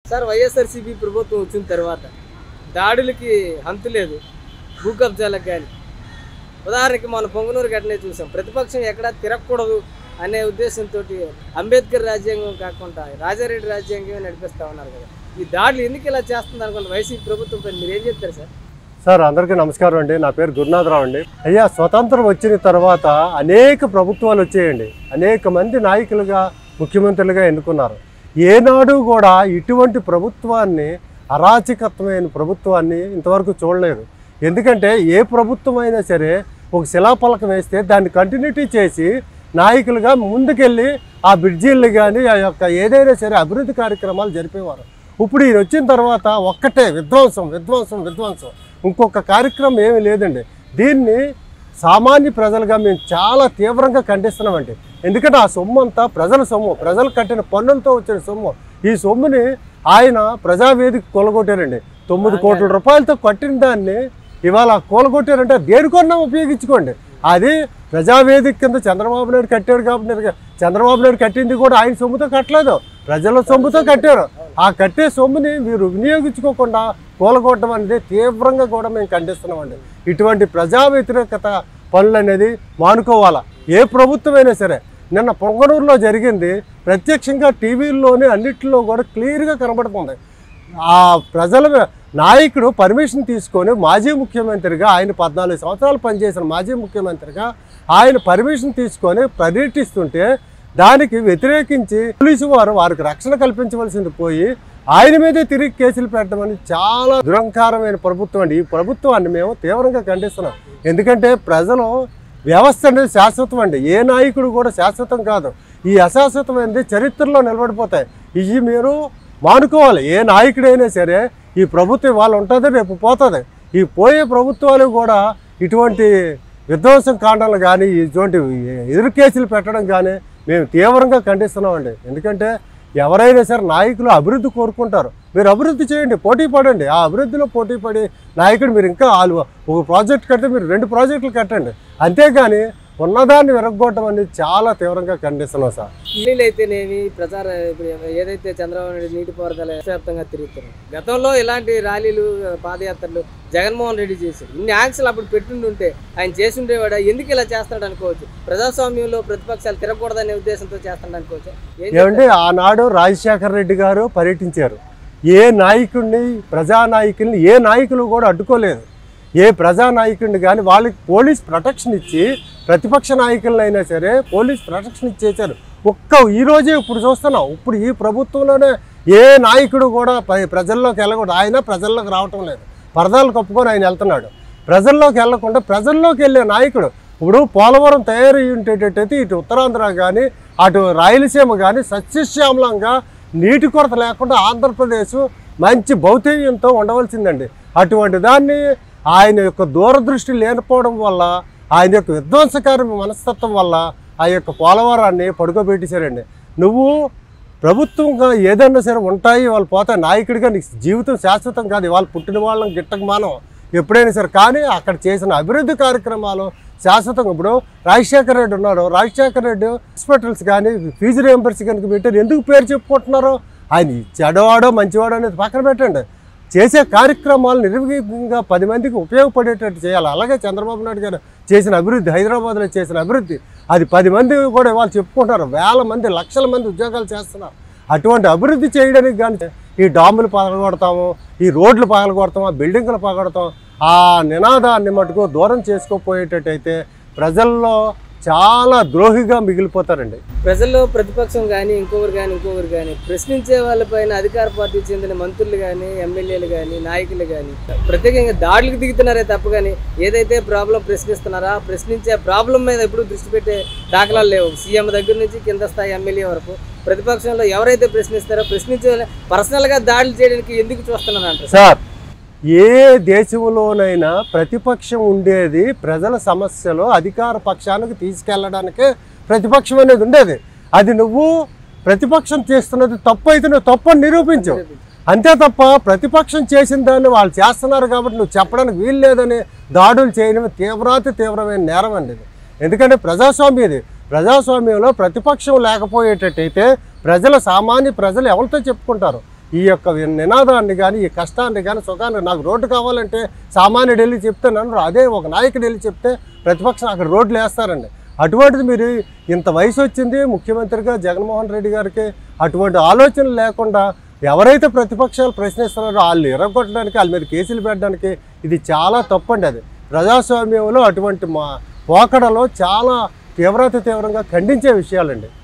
sir YSRCP ప్రభుత్వం వచ్చిన తర్వాత దాడులకి హంతు లేదు భూ కబ్జాలకు కానీ ఉదాహరణకి మన పొంగనూరు ఘటనే చూసాం ప్రతిపక్షం ఎక్కడా తిరగకూడదు అనే ఉద్దేశంతో అంబేద్కర్ రాజ్యాంగం కాకుండా రాజారెడ్డి రాజ్యాంగమే నడిపిస్తా ఉన్నారు కదా ఈ దాడులు ఎందుకు ఇలా చేస్తుంది అనుకుంటే వైసీపీ ప్రభుత్వం పైన మీరు ఏం చెప్తారు సార్ సార్ అందరికీ నమస్కారం అండి నా పేరు గురునాథరావు అండి అయ్యా స్వతంత్రం వచ్చిన తర్వాత అనేక ప్రభుత్వాలు వచ్చాయండి అనేక మంది నాయకులుగా ముఖ్యమంత్రులుగా ఎన్నుకున్నారు ఏనాడు కూడా ఇటువంటి ప్రభుత్వాన్ని అరాచకత్వమైన ప్రభుత్వాన్ని ఇంతవరకు చూడలేదు ఎందుకంటే ఏ ప్రభుత్వం అయినా సరే ఒక శిలాఫలకం వేస్తే దాన్ని కంటిన్యూటీ చేసి నాయకులుగా ముందుకెళ్ళి ఆ బ్రిడ్జీలు కానీ ఆ యొక్క ఏదైనా సరే అభివృద్ధి కార్యక్రమాలు జరిపేవారు ఇప్పుడు ఈయన వచ్చిన తర్వాత ఒక్కటే విధ్వంసం విధ్వంసం విధ్వంసం ఇంకొక కార్యక్రమం ఏమీ లేదండి దీన్ని సామాన్య ప్రజలుగా మేము చాలా తీవ్రంగా ఖండిస్తున్నామండి ఎందుకంటే ఆ సొమ్ము అంతా ప్రజల సొమ్ము ప్రజలు కట్టిన పన్నులతో వచ్చిన సొమ్ము ఈ సొమ్ముని ఆయన ప్రజావేదిక కొలగొట్టారండి తొమ్మిది కోట్ల రూపాయలతో కట్టిన దాన్ని ఇవాళ కూలగొట్టారంటే దేనికొన్నా ఉపయోగించుకోండి అది ప్రజావేదిక కింద చంద్రబాబు నాయుడు కట్టాడు కాబట్టి చంద్రబాబు నాయుడు కట్టింది కూడా ఆయన సొమ్ముతో కట్టలేదు ప్రజల సొమ్ముతో కట్టారు ఆ కట్టే సొమ్ముని మీరు వినియోగించుకోకుండా కూలగొట్టడం అనేది తీవ్రంగా కూడా మేము ఖండిస్తున్నామండి ఇటువంటి ప్రజా వ్యతిరేకత పనులు అనేది మానుకోవాలా ఏ ప్రభుత్వమైనా సరే నిన్న పొంగనూరులో జరిగింది ప్రత్యక్షంగా టీవీల్లోనే అన్నిటిలో కూడా క్లియర్గా కనబడుతుంది ఆ ప్రజల నాయకుడు పర్మిషన్ తీసుకొని మాజీ ముఖ్యమంత్రిగా ఆయన పద్నాలుగు సంవత్సరాలు పనిచేసిన మాజీ ముఖ్యమంత్రిగా ఆయన పర్మిషన్ తీసుకొని పర్యటిస్తుంటే దానికి వ్యతిరేకించి పోలీసు వారు వారికి రక్షణ కల్పించవలసింది పోయి ఆయన మీదే తిరిగి కేసులు పెట్టడం అనేది చాలా దురంకారమైన ప్రభుత్వం అండి ఈ ప్రభుత్వాన్ని మేము తీవ్రంగా ఖండిస్తున్నాం ఎందుకంటే ప్రజలు వ్యవస్థ అనేది శాశ్వతం అండి ఏ నాయకుడు కూడా శాశ్వతం కాదు ఈ అశాశ్వతమైనది చరిత్రలో నిలబడిపోతాయి ఇవి మీరు మానుకోవాలి ఏ నాయకుడైనా సరే ఈ ప్రభుత్వం వాళ్ళు ఉంటుంది రేపు పోతుంది ఈ పోయే ప్రభుత్వాలు కూడా ఇటువంటి విధ్వంసం కాండాలు కానీ ఇటువంటి ఎదురు కేసులు పెట్టడం కానీ మేము తీవ్రంగా ఖండిస్తున్నామండి ఎందుకంటే ఎవరైనా సరే నాయకులు అభివృద్ధి కోరుకుంటారు మీరు అభివృద్ధి చేయండి పోటీ పడండి ఆ అభివృద్ధిలో పోటీ పడి నాయకుడు మీరు ఇంకా ఆలు- ఒక ప్రాజెక్ట్ కడితే మీరు రెండు ప్రాజెక్టులు కట్టండి అంతేగాని ఉన్నదాన్ని విరగొట్టడం అనేది చాలా తీవ్రంగా ఖండిస్తున్నాం సార్ ఇల్లు అయితేనేమి ప్రచార ఇప్పుడు ఏదైతే చంద్రబాబు నాయుడు నీటిపారుదల వ్యాప్తంగా తిరుగుతున్నారు గతంలో ఇలాంటి ర్యాలీలు పాదయాత్రలు జగన్మోహన్ రెడ్డి చేశారు ఇన్ని ఆంక్షలు అప్పుడు పెట్టుండుంటే ఆయన చేసుండేవాడు ఎందుకు ఇలా చేస్తాడు అనుకోవచ్చు ప్రజాస్వామ్యంలో ప్రతిపక్షాలు తిరగకూడదనే ఉద్దేశంతో చేస్తాడు అనుకోవచ్చు ఏం ఏమంటే ఆనాడు రాజశేఖర రెడ్డి గారు పర్యటించారు ఏ నాయకుడిని ప్రజానాయకుల్ని ఏ నాయకులు కూడా అడ్డుకోలేదు ఏ ప్రజానాయకుడిని కానీ వాళ్ళకి పోలీస్ ప్రొటెక్షన్ ఇచ్చి ప్రతిపక్ష నాయకులైనా సరే పోలీస్ ప్రొటెక్షన్ ఇచ్చేసారు ఒక్క ఈ రోజే ఇప్పుడు చూస్తున్నాం ఇప్పుడు ఈ ప్రభుత్వంలోనే ఏ నాయకుడు కూడా ప- ప్రజల్లోకి వెళ్ళకూడదు ఆయన ప్రజల్లోకి రావటం లేదు పరదాలు కప్పుకొని ఆయన వెళ్తున్నాడు ప్రజల్లోకి వెళ్లకుండా ప్రజల్లోకి వెళ్ళే నాయకుడు ఇప్పుడు పోలవరం తయారై ఉండేటట్టయితే ఇటు ఉత్తరాంధ్ర కానీ అటు రాయలసీమ కానీ సస్యశ్యామలంగా నీటి కొరత లేకుండా ఆంధ్రప్రదేశ్ మంచి భౌతికంతో ఉండవలసిందండి అటువంటి దాన్ని ఆయన యొక్క దూరదృష్టి లేకపోవడం వల్ల ఆయన యొక్క విధ్వంసకార మనస్తత్వం వల్ల ఆ యొక్క పోలవరాన్ని పడుకోబెట్టేశారండి నువ్వు ప్రభుత్వంగా ఏదైనా సరే ఉంటాయి వాళ్ళు పోతాయి నాయకుడిగా నీకు జీవితం శాశ్వతం కాదు వాళ్ళు పుట్టిన వాళ్ళని గిట్టక మానం ఎప్పుడైనా సరే కానీ అక్కడ చేసిన అభివృద్ధి కార్యక్రమాలు శాశ్వతంగా ఇప్పుడు రాజశేఖర రెడ్డి ఉన్నాడు రాజశేఖర రెడ్డి హాస్పిటల్స్ కానీ ఫీజు రియంబర్స్ కనుక పెట్టారు ఎందుకు పేరు చెప్పుకుంటున్నారు ఆయన చెడవాడో మంచివాడో అనేది పక్కన పెట్టండి చేసే కార్యక్రమాలు నిర్విఘ్నంగా పది మందికి ఉపయోగపడేటట్టు చేయాలి అలాగే చంద్రబాబు నాయుడు గారు చేసిన అభివృద్ధి హైదరాబాద్లో చేసిన అభివృద్ధి అది పది మంది కూడా వాళ్ళు చెప్పుకుంటారు వేల మంది లక్షల మంది ఉద్యోగాలు చేస్తున్నారు అటువంటి అభివృద్ధి చేయడానికి కానీ ఈ డాములు పగలగొడతాము ఈ రోడ్లు పగలగొడతాము ఆ బిల్డింగ్లు పగలగొడతాం ఆ నినాదాన్ని మటుకు దూరం చేసుకోపోయేటట్టయితే ప్రజల్లో చాలా ద్రోహిగా మిగిలిపోతారండి ప్రజల్లో ప్రతిపక్షం కానీ ఇంకొకరు కానీ ఇంకొకరు కానీ ప్రశ్నించే వాళ్ళపైన అధికార పార్టీకి చెందిన మంత్రులు కానీ ఎమ్మెల్యేలు కానీ నాయకులు కానీ ప్రత్యేకంగా దాడులకు దిగుతున్నారే తప్ప కానీ ఏదైతే ప్రాబ్లం ప్రశ్నిస్తున్నారా ప్రశ్నించే ప్రాబ్లం మీద ఎప్పుడు దృష్టి పెట్టే దాఖలాలు లేవు సీఎం దగ్గర నుంచి కింద స్థాయి ఎమ్మెల్యే వరకు ప్రతిపక్షంలో ఎవరైతే ప్రశ్నిస్తారో ప్రశ్నించే పర్సనల్గా దాడులు చేయడానికి ఎందుకు చూస్తున్నారు అంటారు సార్ ఏ దేశంలోనైనా ప్రతిపక్షం ఉండేది ప్రజల సమస్యలు అధికార పక్షానికి తీసుకెళ్ళడానికే ప్రతిపక్షం అనేది ఉండేది అది నువ్వు ప్రతిపక్షం చేస్తున్నది తప్పు అయితే నువ్వు తప్పు అని నిరూపించు అంతే తప్ప ప్రతిపక్షం చేసిన దాన్ని వాళ్ళు చేస్తున్నారు కాబట్టి నువ్వు చెప్పడానికి వీలు లేదని దాడులు చేయడం తీవ్రాతి తీవ్రమైన నేరం అండి ఇది ఎందుకంటే ప్రజాస్వామ్యం ఇది ప్రజాస్వామ్యంలో ప్రతిపక్షం లేకపోయేటట్టయితే ప్రజల సామాన్య ప్రజలు ఎవరితో చెప్పుకుంటారు ఈ యొక్క నినాదాన్ని కానీ ఈ కష్టాన్ని కానీ సుఖాన్ని నాకు రోడ్డు కావాలంటే సామాన్యుడు వెళ్ళి చెప్తే నన్ను అదే ఒక నాయకుడు వెళ్ళి చెప్తే ప్రతిపక్షం అక్కడ రోడ్లు వేస్తారండి అటువంటిది మీరు ఇంత వయసు వచ్చింది ముఖ్యమంత్రిగా జగన్మోహన్ రెడ్డి గారికి అటువంటి ఆలోచన లేకుండా ఎవరైతే ప్రతిపక్షాలు ప్రశ్నిస్తున్నారో వాళ్ళు ఎరగొట్టడానికి వాళ్ళ మీద కేసులు పెట్టడానికి ఇది చాలా తప్పండి అది ప్రజాస్వామ్యంలో అటువంటి మా పోకడలో చాలా తీవ్రత తీవ్రంగా ఖండించే విషయాలండి